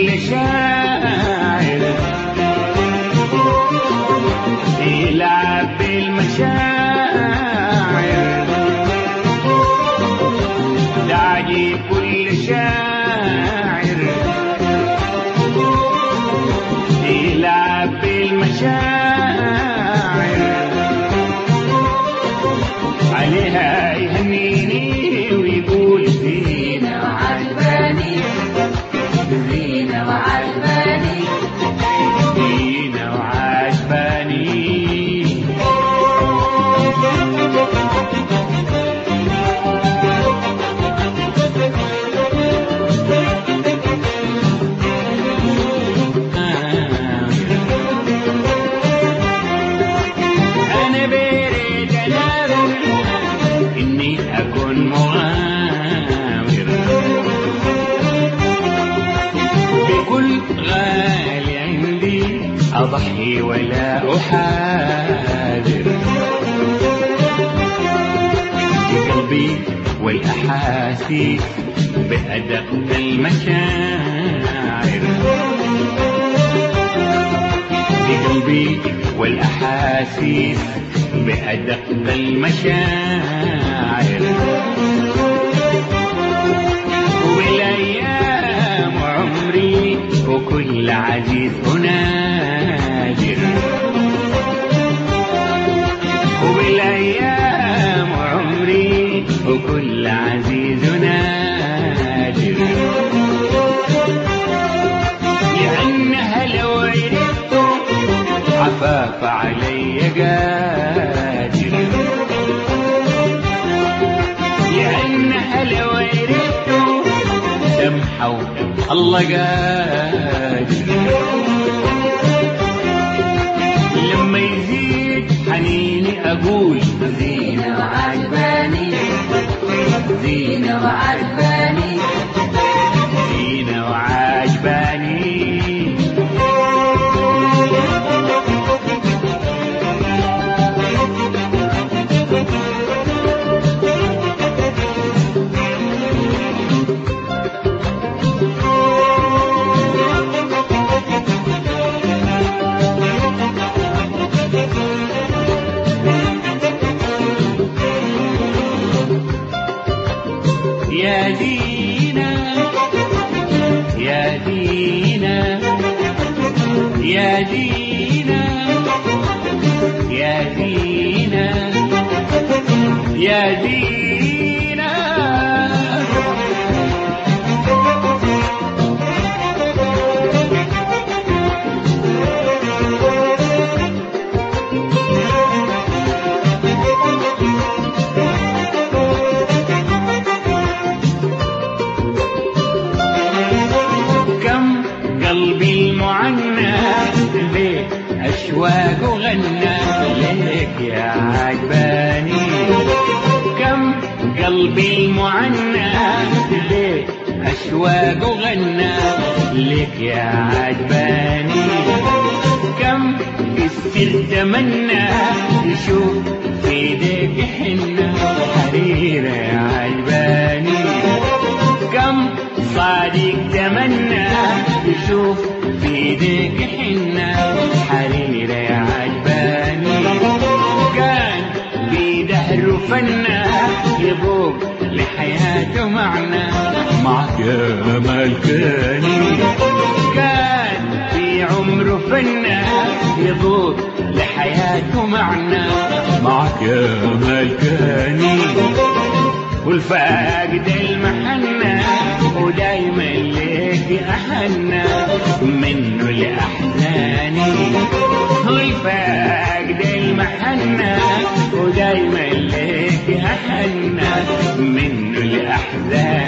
كل شاعر يلعب بالمشاعر تعجب كل شاعر يلعب بالمشاعر عليها يهنيني ويقول فينا وعجباني زينة وعجباني فينا وعجباني أنا بريد أناظر إني أكون مغامر بكل غالي عندي أضحي ولا أحاذر بقلبي والأحاسيس بأدق المشاعر بقلبي والأحاسيس بأدق المشاعر وبالأيام عمري وكل عزيز أناجر وبالأيام عمري وكل عزيز نادر لأنها لو عرفت عفاف علي قادر لأنها لو عرفت سمحوا الله قادر لما يزيد حنيني أقول زينة وعجباني زينة وعجباني زينة وعجباني يا دينا يا دينا يا دينا يا دينا يا دينا كم قلبي المعنى ليه أشواق غنى ليك يا عجباني كم قلبي المعنى ليه أشواق غنى ليك يا عجباني كم بالسر تمنى يشوف في ايديك حنة حريرة يا عجباني كم صادق تمنى يشوف في ايديك حنة حريرة يا عجباني كان بيده فنة يذوق لحياته معنى معك يا ملكاني كان في عمره فنة يذوق لحياته معنى معك يا ملكاني والفاقد المحنة ودايما ليك أحنى منه لأحزاني والفاقد المحنة ودايما ليك أحنى منه لأحزاني